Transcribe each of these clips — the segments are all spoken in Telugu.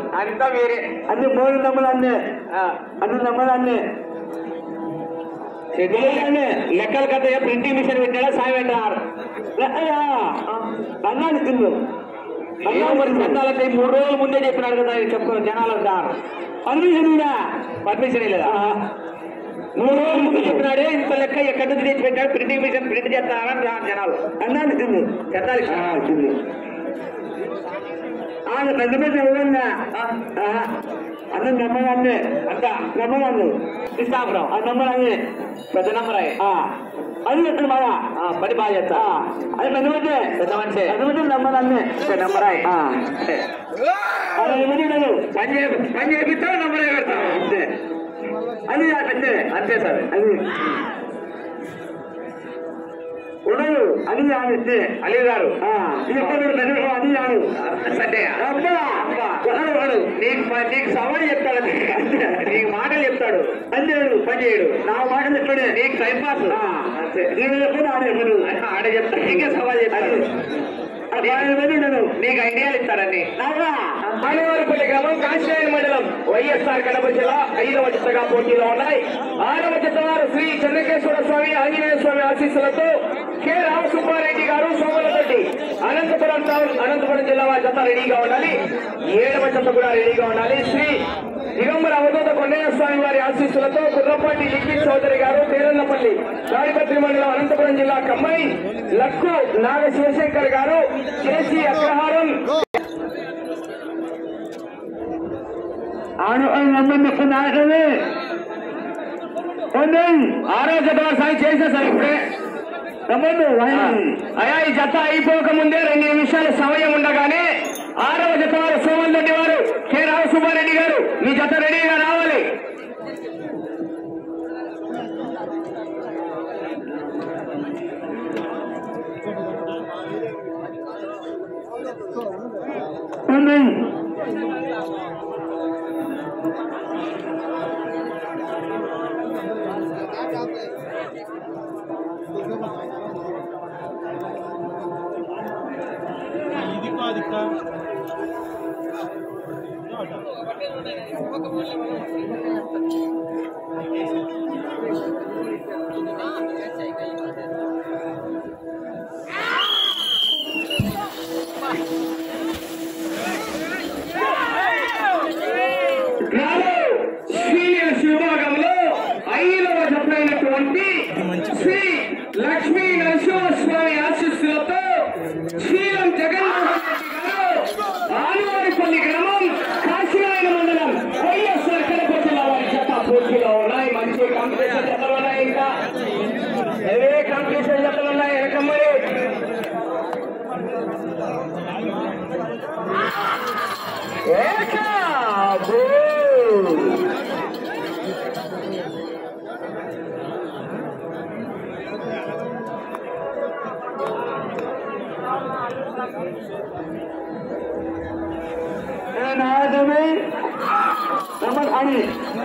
అంతా వేరే అన్ని మూడు నెంబర్లు అన్ని ఆ, అన్ని నెంబర్లు అన్ని చెయ్యాలి. లెక్కల కథ ప్రింటింగ్ మిషన్ పెట్టాడా సాయం పెట్టారు అన్నాడు కింద అయ్యో మరి చందాలంటే ఈ మూడు రోజుల ముందే చెప్పినాడు కదా ఇది చెప్పుకున్న జనాలు అంటారు పర్మిషన్ ఉందా పర్మిషన్ లేదా మూడు రోజుల ముందు చెప్పినాడే ఇంత లెక్క ఎక్కడి నుంచి తెచ్చి పెట్టాడు ప్రింటింగ్ మిషన్ ప్రింట్ చేస్తారని రా జనాలు అన్నాడు కింద చందాలి కింద ఆయన పెద్ద పెద్ద ఎవరన్నా అన్ని నెంబర్లు అన్ని అంతా నెంబర్లు అన్ని ఇస్తాపురం ఆ నెంబర్ అన్ని పెద్ద నంబర్ అయ్యి అది ఎక్కడ బాగా పని బాగా చేస్తా అది పెద్ద పెద్ద పెద్ద మనిషి పెద్ద పెద్ద నెంబర్ అన్ని పెద్ద నంబర్ అయ్యి అది ఎవరి లేదు పని చేయ పని చేపిస్తావు నంబర్ పెడతావు అంతే అది అంతే అంతే సార్ అది ఉండదు అది అంతే అలీ గారు ఇది ఎక్కడ పెద్ద అది కాదు సండే అబ్బా వాడు వాడు నీకు ప- నీకు సవాల్ చెప్తాడు అంతే. నీకు మాటలు చెప్తాడు అంతే పని చేయడు నా మాటలు ఎక్కడే నీకు టైం పాస్ అంతే నేను ఎప్పుడు ఆడే ఎప్పుడు ఆడ చెప్తాడు నీకే సవాల్ చెప్తాడు అది ఆయన మీద ఉండదు నీకు ఐడియాలు ఇస్తాడని నాగా ఆనవారిపల్లి గ్రామం కాశీనాయన మండలం వైఎస్ఆర్ కడప జిల్లా ఐదవ జతగా పోటీలో ఉన్నాయి ఆరవ జత వారు శ్రీ చెన్నకేశ్వర స్వామి ఆంజనేయ స్వామి ఆశీస్సులతో కె రామసుబ్బారెడ్డి గారు సోమలరెడ్డి అనంతపురం టౌన్ అనంతపురం జిల్లా వారి జత రెడీగా ఉండాలి ఏడవ జత కూడా రెడీగా ఉండాలి శ్రీ దిగంబర అవధూత కొండయ్య స్వామి వారి ఆశీస్సులతో కుర్రపాటి లిఖిత్ చౌదరి గారు పేరన్నపల్లి తాడిపత్రి మండలం అనంతపురం జిల్లా కమ్మాయి లక్కు నాగ శివశంకర్ గారు కేసీ అగ్రహారం ఆడు నెంబర్ చెప్పింది ఆడది ఆరో జత సాయి చేసే సార్ ఇప్పుడే నెంబర్ అయా ఈ జత అయిపోక ముందే రెండు నిమిషాలు సమయం ఉండగానే ఆరవ జత వారు సోమన్ రెడ్డి వారు కె రామసుబ్బారెడ్డి గారు మీ జత రెడీగా రావాలి ఉంది నాలో సీనియర్స్ విభాగంలో ఐదవ జతైనటువంటి శ్రీ లక్ష్మీ నరసింహస్వామి ఆశీస్సులతో శ్రీరం జగన్మోహన్ రెడ్డి గారు ఆనవారిపల్లి గ్రామం కాశీనాయన మండలం వైఎస్ఆర్ కడప జిల్లా వారి జత పూర్తిగా ఉన్నాయి మంచి కాంపిటీషన్ జతలు ఉన్నాయి ఇంకా ఏ కాంపిటీషన్ జతలు ఉన్నాయి వెనకమ్మరి ఏకా నాదమే నెంబర్ అని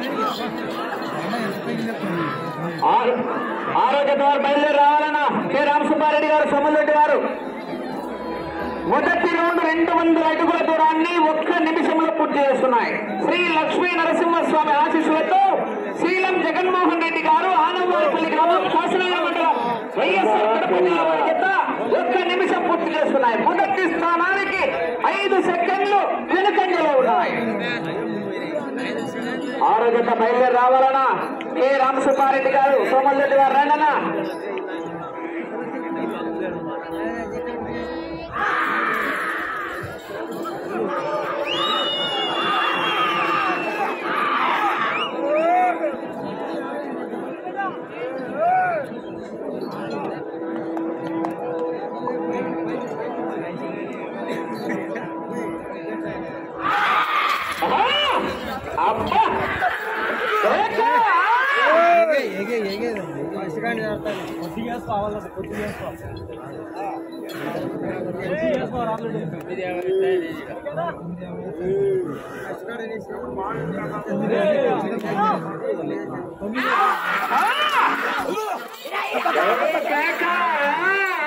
ఆరు- ఆరోగ్య ద్వారా బయలుదేరి రావాలన్నా కె రామసుబ్బారెడ్డి గారు సోమరెడ్డి గారు మొదటి రౌండ్ రెండు వందల అడుగుల దూరాన్ని ఒక్క నిమిషంలో పూర్తి చేస్తున్నాయి శ్రీ లక్ష్మీ నరసింహస్వామి ఆశీస్సులతో శ్రీలం జగన్మోహన్ రెడ్డి గారు ఆనవారిపల్లి గ్రామం శాసనాల మండలం వైఎస్ఆర్ కడప జిల్లా వారి చేత ఒక్క నిమిషం పూర్తి చేస్తున్నాయి మొదటి స్థానానికి ఐదు సెకండ్లు వెనుకంజలో ఉన్నాయి ఆరో జత బయలుదేరి రావాలనా కె రామసుబ్బారెడ్డి గారు సోమరెడ్డి గారు రండనా అబ్బా ఏకా! ఏగే ఏగే ఫస్ట్ కానీ కొద్దిగా వేసుకోవాలి కొద్దిగా వేసుకో కొద్దిగా వేసుకో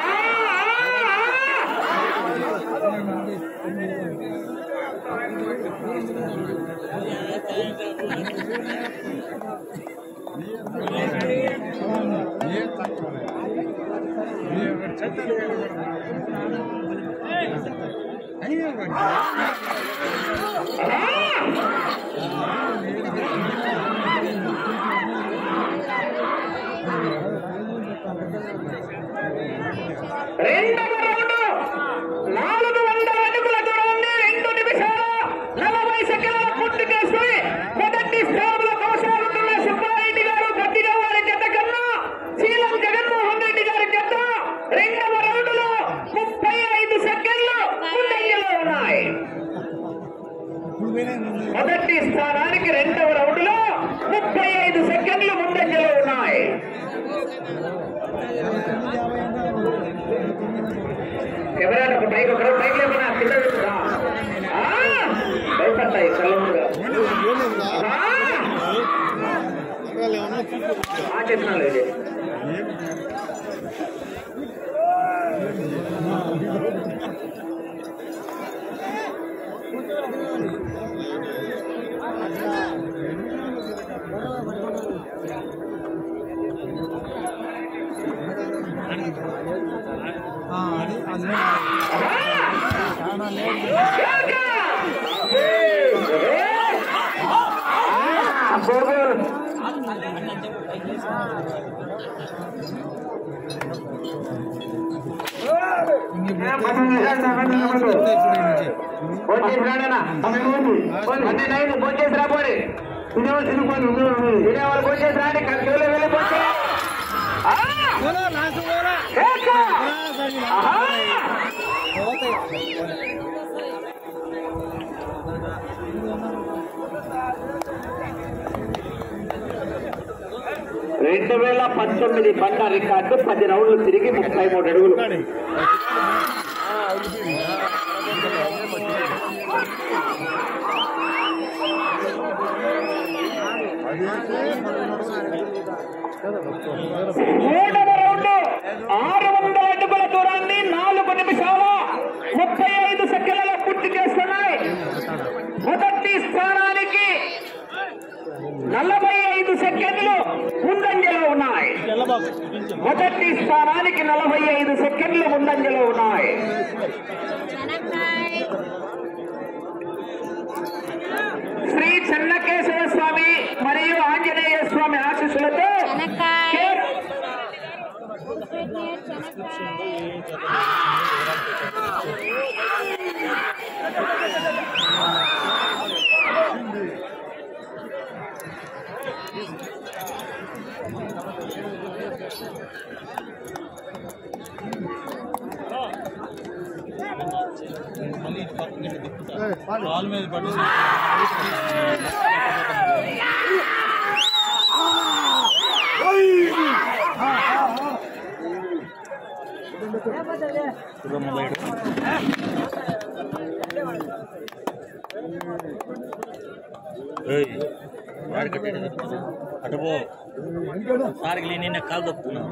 కేక! రెండవ రౌండ్ నాలుగు వందల అడుగుల దూరాన్ని రెండు నిమిషాల నలభై సెకండ్ల పూర్తి చేసుకుని మొదటి స్థానంలో కొనసాగుతున్న సుబ్బారెడ్డి గారు గట్టిగా వారి జత కన్నా శీలం జగన్మోహన్ రెడ్డి గారి జత రెండవ రౌండ్ లో ముప్పై ఐదు సెకండ్లు ముందంజలో ఉన్నాయి మొదటి స్థానానికి రెండవ రౌండ్ లో ముప్పై ఐదు సెకండ్లు ముందంజలో ఉన్నాయి ఎవరైనా ఒక బైక్ ఒకరు బైక్ లేకుండా కింద పెట్టురా. ఆ, భయపడతాయి కళ్ళముగా ఆ చెప్తున్నాను ఇది భోజేసి రాబోడి తినేవాళ్ళు భోజేసి రాండి చెవులో వెళ్ళి భోజే రెండు వేల పంతొమ్మిది బండ రికార్డు పది రౌండ్లు తిరిగి ముప్పై మూడు అడుగులు మూడవ రౌండ్ ఆరు వందల అడుగుల దూరాన్ని నాలుగు నిమిషాల ముప్పై ఐదు సెకండ్లలో పూర్తి చేస్తున్నాయి మొదటి స్థానానికి నలభై ఐదు సెకండ్లు ముందంజలో ఉన్నాయి మొదటి స్థానానికి నలభై ఐదు సెకండ్లు ముందంజలో ఉన్నాయి శ్రీ చెన్నకేశవ స్వామి మరియు ఆంజనేయ స్వామి ఆశీస్సులతో కే- కాలు మీద పడి అటు పో సారికి నిన్న కాలు తప్పుతున్నావు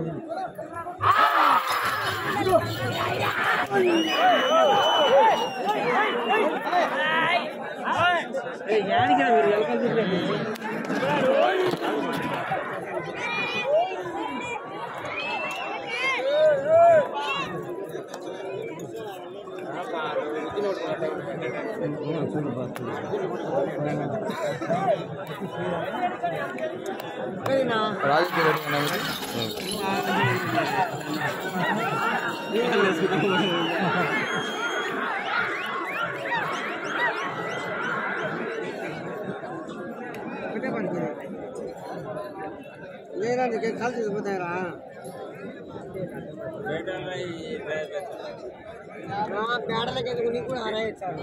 లేదండి కాల్ తీసుకుపోతారా పేడలకి ఎందుకు నీకు కూడా ఆరాయించాలి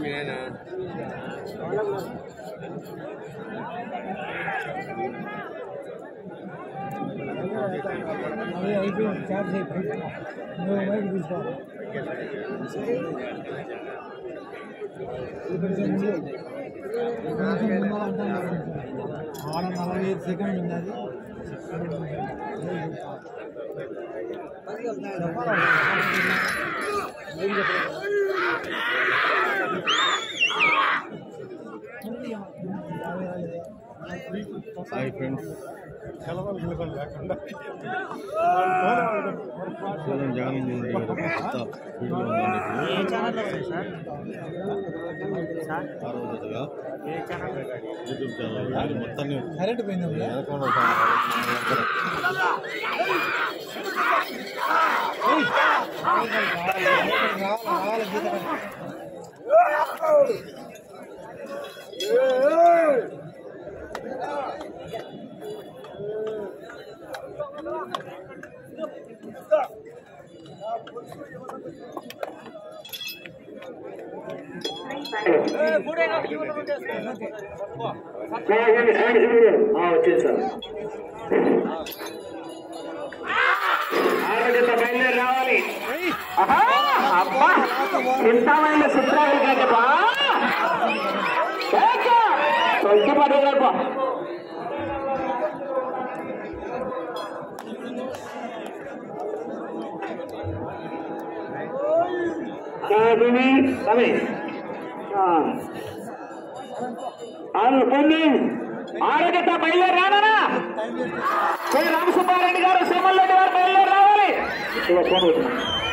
అయిపోయింది చార్జ్ అయిపోయింది నువ్వు మైక్ తీసుకో ఆడ నలభై ఐదు సెకండ్ ఉంది అది hi friends CM Jaganmohan Reddy garu కొత్త వీడియో ఉందండి ఏ ఛానల్ వస్తుంది సార్ సార్ ఆరో జతగా ఏ ఛానల్ యూట్యూబ్ ఛానల్ ఇది మొత్తాన్ని కరెంట్ పోయింది వెనకుండా రావాలి గీత వచ్చింది సార్ ఆరోగ్యత బయలుదేరి రావాలి ఆహా, అబ్బా చింతామణి చిత్రాలు కాదబ్బా కొంచెం పడేదబ్బా ఆరోగ్యత బయలుదేరి రానా శ్రీ రామసుబ్బారెడ్డి గారు శ్రీమల్రెడ్డి గారు బయలుదేరి రావాలి ఇదిగో ఫోన్ వచ్చింది.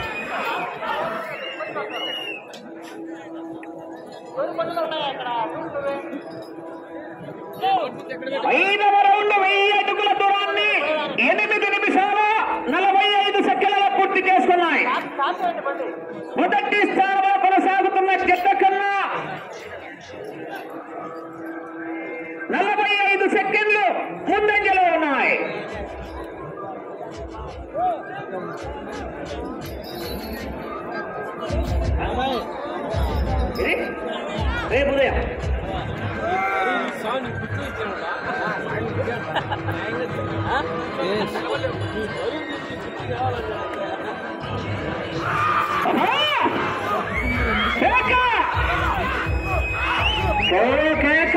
ఐదవ రౌండ్ వెయ్యి అడుగుల దూరాన్ని ఎనిమిది నిమిషాల నలభై ఐదు సెకండ్ల పూర్తి చేసుకున్నాయి మొదటి స్థానంలో కొనసాగుతున్న జట్ల కన్నా నలభై ఐదు సెకండ్లు ముందంజలో ఉన్నాయి ఇది రేపు ఉదయం కేక! ఓ కేక!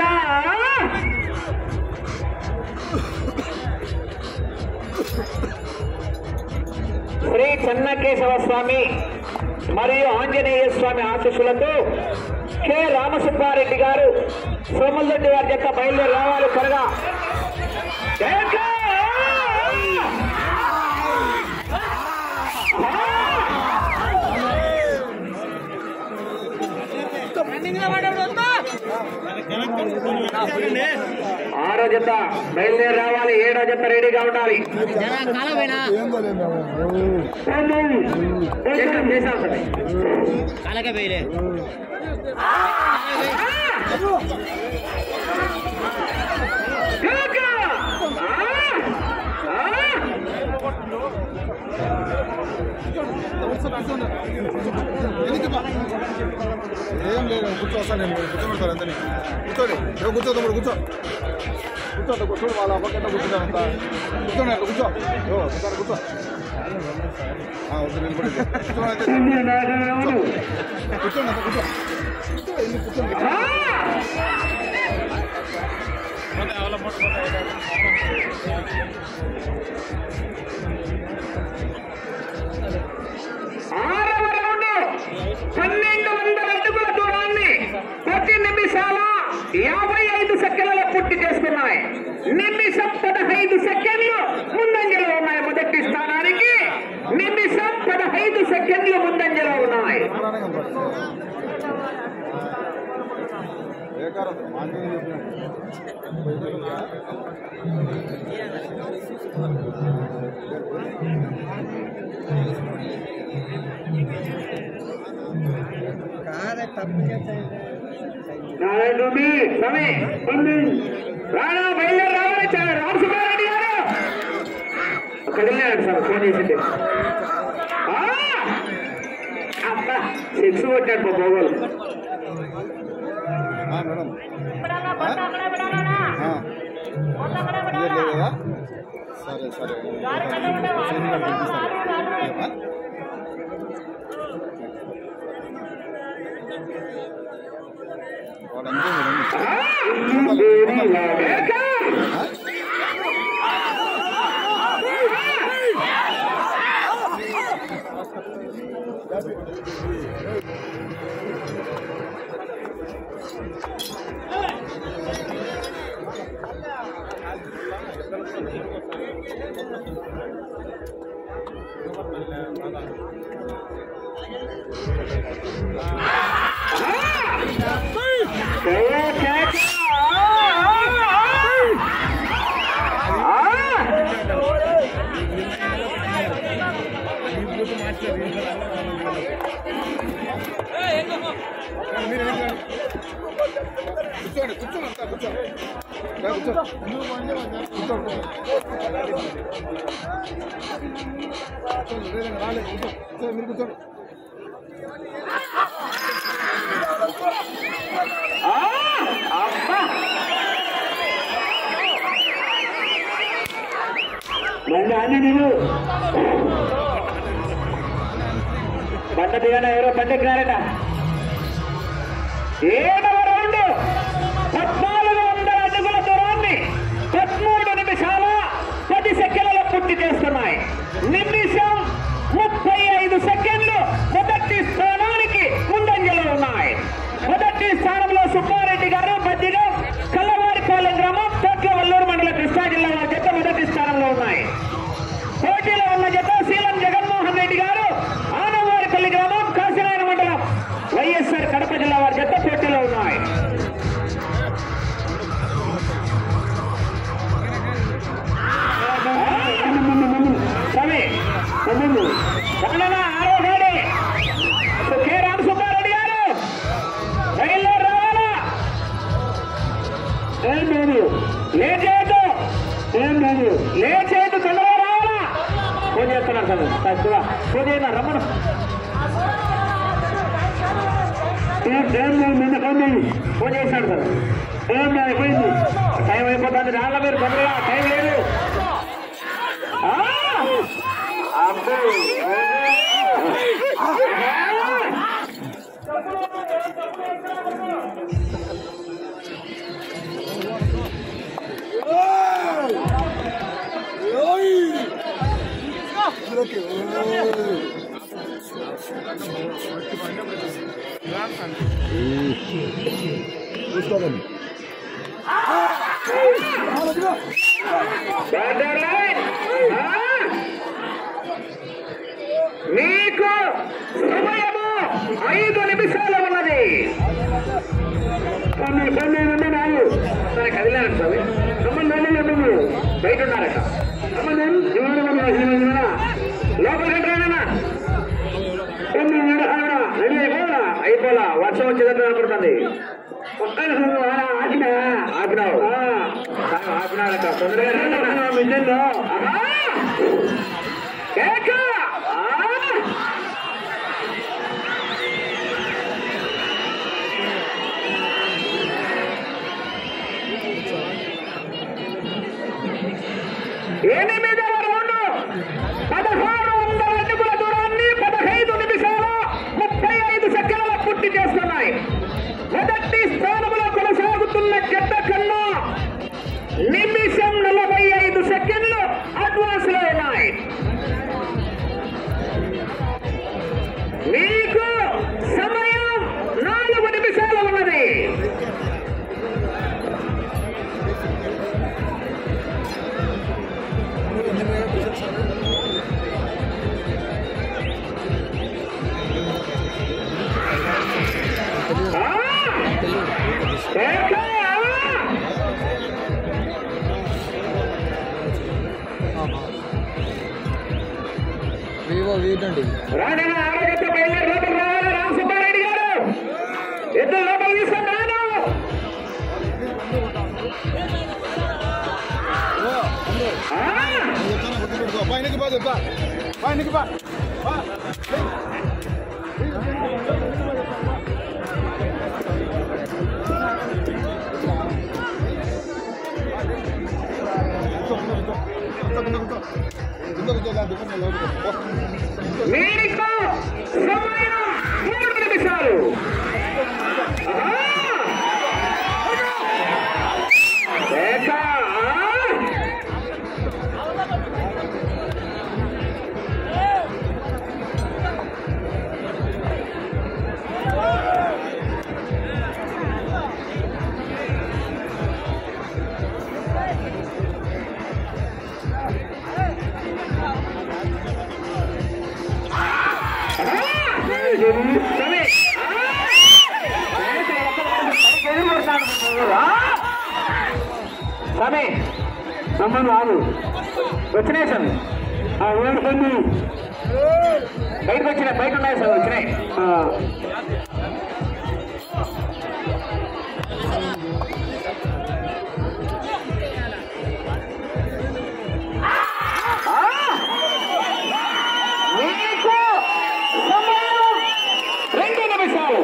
శ్రీ చెన్నకేశవ స్వామి మరియు ఆంజనేయ స్వామి ఆశీస్సులతో కె రామసుబ్బారెడ్డి గారు సోమల్రెడ్డి గారి జత బయలుదేరి రావాలి త్వరగా కేక! ఆరో జత బయలుదేరి రావాలి ఏడో జత రెడీగా ఉండాలి చేసాం, చేసాం సార్. కేక! ఆ! ఆ! ఏం లేదు కూర్చో వస్తాను నేను కూర్చోబెడతాను అంతని కూర్చోండి ఏమో కూర్చో తమ్ముడు కూర్చో కూర్చోండి కూర్చోండి వాళ్ళ పక్కన కూర్చుంటాను అంతా కూర్చోండి అట్లా కూర్చో ఓ, కూర్చోండి కూర్చో ఆ, వద్దు నిలబడి కూర్చోండి అంతే. కూర్చోండి అంతే కూర్చో కూర్చో ఎందుకు కూర్చోండి ఆరవ రౌండ్ పన్నెండు వందల అడుగుల దూరాన్ని ప్రతి నిమిషాల యాభై ఐదు సెకండ్ల పూర్తి చేసుకున్నాయి నిమిషం పదహైదు సెకండ్లు ముందంజలో ఉన్నాయి మొదటి స్థానానికి నిమిషం పదహైదు సెకండ్లు ముందంజలో ఉన్నాయి బేకారం మాకేం చెప్పినాడు కాదే తప్పు చేస్తాయి నారాయణుడి స్వామి ఉంది. రానా బయలుదేరి రావాలి చా- రామసుబ్బారెడ్డి గారు అక్కడ వెళ్ళాడు సార్ ఫోన్ చేసింది ఆ! అబ్బా సిక్స్ కొట్టాడు మా బోగోలు ఆ, మేడం ఆ? క్లియర్ లేదు కదా సరే సరే సీన్ గారు పంపిస్తాను ఓకేనా? వాడు అంతే మేడం ఏకా! కూర్చోండి కూర్చోండి అంతా కూర్చోండి రా, కూర్చో కూర్చోండి కూర్చోండి లేదండి రాలేదు కూర్చో కూర్చోండి మీరు కూర్చోండి బండి అన్ని నువ్వు బండ దిగాన ఎవరో బండికి రారట ఏడవ రౌండ్ పద్నాలుగు వందల అడుగుల దూరాన్ని పదమూడు నిమిషాల పది సెకండ్లలో పూర్తి చేస్తున్నాయి నిమిషం ముప్పై ఐదు సెకండ్లు మొదటి స్థానానికి ముందంజలో ఉన్నాయి మొదటి స్థానంలో సుబ్బారెడ్డి గారు బద్దిగా కల్లవారిపాలెం గ్రామం తోట్ల వల్లూరు మండల కృష్ణా జిల్లా వారి జత మొదటి స్థానంలో ఉన్నాయి పోటీలో ఉన్న జత శీలం జగన్మోహన్ రెడ్డి గారు ఆనవారిపల్లి గ్రామం కాశీనాయన మండలం వైఎస్ఆర్ కడప జిల్లా వారి జత పోటీలో ఉన్నాయి రవి కన్నడ ఆరో గాడి కె రామసుబ్బారెడ్డి గారు రైల్లో రావాలా ఏం లేదు లేట్ చేయొద్దు ఏం లేదు లేట్ చేయొద్దు తొందరగా రావాలా ఫోన్ చేస్తున్నారు సార్ తక్కువ ఫోన్ చేయండి రమ్మను ఏం ఏం లేదు నిన్న ఫోన్ చేయి ఫోన్ చేశాడు సార్ ఏం లేదు అయిపోయింది టైం అయిపోతుంది రాళ్ళ మీరు తొందరగా టైం లేదు ఆ! అబ్బో చూసుకోకండి బ్యాటర్లైన్. ఆ! మీకు సమయము ఐదు నిమిషాలు ఉన్నది కొన్ని కొన్ని నుండి నాలుగు సరే కదిలారట స్వామి సంబంధం లేదు బయట ఉన్నారట సంబంధం లోపలికి రండి కొన్ని నిమిషాలు రెడీ అయిపోలా అయిపోలా వర్షం వచ్చేటట్టు కనపడుతుంది ఆపినా ఆపినావు ఆపినారట తొందరగా మిషన్లో కేక ఎనిమిదవ రౌండ్ పదహారు వందల అడుగుల దూరాన్ని పదహైదు నిమిషాల ముప్పై ఐదు సెకండ్ల పూర్తి చేస్తున్నాయి మొదటి స్థానంలో కొనసాగుతున్న జట్ట కన్నా నిమిషం నలభై ఐదు సెకండ్లు అడ్వాన్స్ లో ఉన్నాయి మీకు సమయం నాలుగు నిమిషాలు ఉన్నది ఆ! కేక! వివో వీటండి రాణిన ఆరోగ్యంతో బయలుదేరి లోపలికి రావాలి రామ్ సుబ్బారెడ్డి గారు ఇద్దరు లోపలికి తీసుకొని రాను ఆ! చెప్తాను గుర్తుపెట్టుకో పైనకి బా చెప్తా పైనకి బా బా. కూర్చో, కూర్చో, కూర్చో. కూర్చో, కూర్చో. కింద కూర్చో, దా, దుకాణం మీద కూర్చో. ఓ. మీకు సమయం మూడు నిమిషాలు ఆ! కేక! ఆ! స్వామి నమ్మను రాదు వచ్చినాయి సార్ ఆ, ఏడు కొన్ని బయటకు వచ్చినాయి బయట ఉన్నాయి సార్ వచ్చినాయి ఆ. ఆ! మీకు సమయం రెండు నిమిషాలు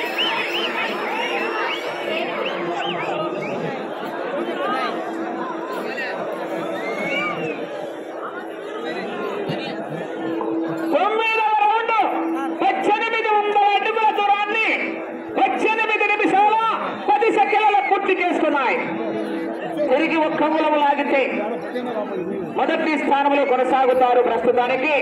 తొమ్మిదవ రౌండ్ పద్దెనిమిది వందల అడుగుల దూరాన్ని పద్దెనిమిది నిమిషాల పది సెకండ్ల పూర్తి చేసుకున్నాయి తిరిగి ఒక్క మూలం లాగితే మొదటి స్థానంలో కొనసాగుతారు ప్రస్తుతానికి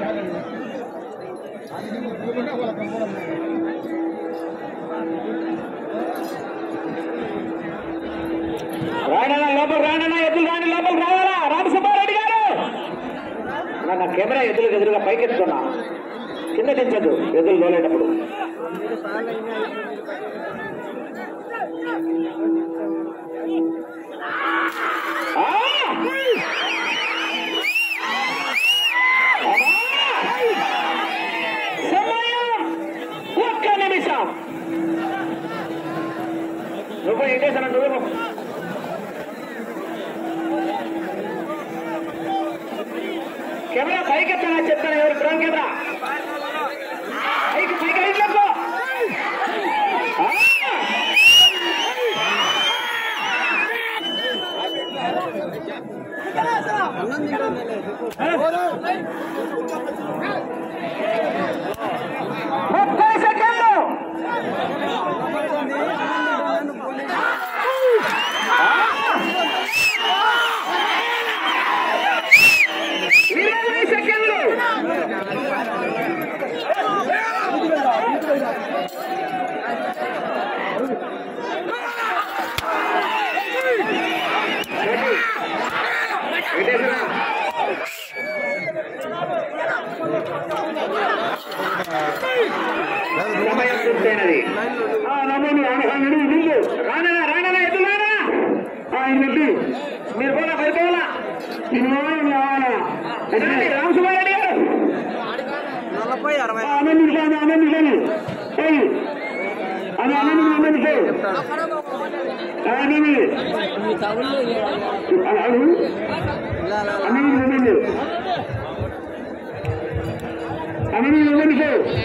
రాయనన్న లోపల రాయనన్న ఎద్దులు రాని లోపల రావాలా రామసుబ్బారెడ్డి గారు నా నా కెమెరా ఎదురు ఎదురుగా పైకెత్తుకున్నా కింద దించదు ఎదురు లోలేటప్పుడు ఆ! సమయం ఒక్క నిమిషం నువ్వు ఏం చేశాను నువ్వు కెమెరా పైకి ఎత్తానా చెప్తాను ఎవరు డ్రోన్ కెమెరా పైకి పైకి ఐదులకు ముప్పై సెకండ్లు ఇరవై సెకండ్లు సమయం పూర్తయినది ఆ, నమోదు ఆహ్వానుడు ముందు రాననా రాననా ఎదురు రానా ఆయనకి మీరు పోలా మరి పోలా రామసుబ్బారెడ్డి గారు నలభై అరవై ఆనంద్ కానీ ఆనంద్ కానీ ఏయ్ అది ఆనంద్ ఆనంద్ ఆనంద్ మీ తగుళ్ళు ఆనంద్ ఆనంద్ ఆనంద్ ఆనంద్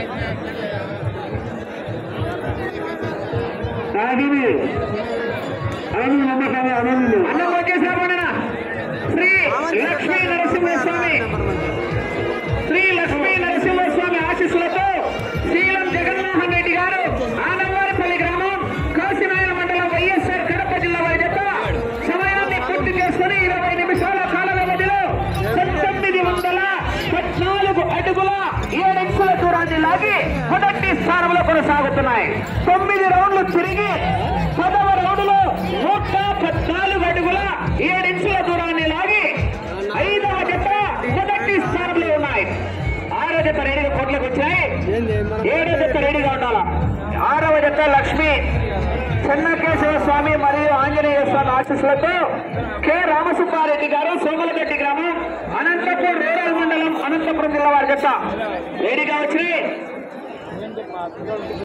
ఆనంద్ ఆనంద్ నమ్మకాన్ని ఆనంద్ అన్నం వచ్చేసామన్నా శ్రీ లక్ష్మీ నరసింహస్వామి శ్రీ లక్ష్మీ నరసింహస్వామి ఆశీస్సులతో శ్రీలం జగన్మోహన్ రెడ్డి గారు ఆనవారిపల్లి గ్రామం కాశీనాయన మండలం వైఎస్ఆర్ కడప జిల్లా వారి జత సమయాన్ని పూర్తి చేసుకుని ఇరవై నిమిషాల కాల వ్యవధిలో పంతొమ్మిది వందల పద్నాలుగు అడుగుల ఏడెక్సుల దూరాన్ని లాగి మొదటి స్థానంలో కొనసాగుతున్నాయి తొమ్మిది రౌండ్లు తిరిగి పదవ రౌండ్లో నూట పద్నాలుగు అడుగుల ఏడించుల దూరాన్ని లాగి ఐదవ జత మొదటి స్థానంలో ఉన్నాయి ఆరో జత రెడీగా కోట్లకు వచ్చాయి ఏడో జత రెడీగా ఉండాలా ఆరవ జత లక్ష్మి చెన్నకేశవ స్వామి మరియు ఆంజనేయ స్వామి ఆశీస్సులతో కె రామసుబ్బారెడ్డి గారు సోమలగడ్డి గ్రామం అనంతపూర్ రూరల్ మండలం అనంతపురం జిల్లా వారి జత రెడీగా వచ్చి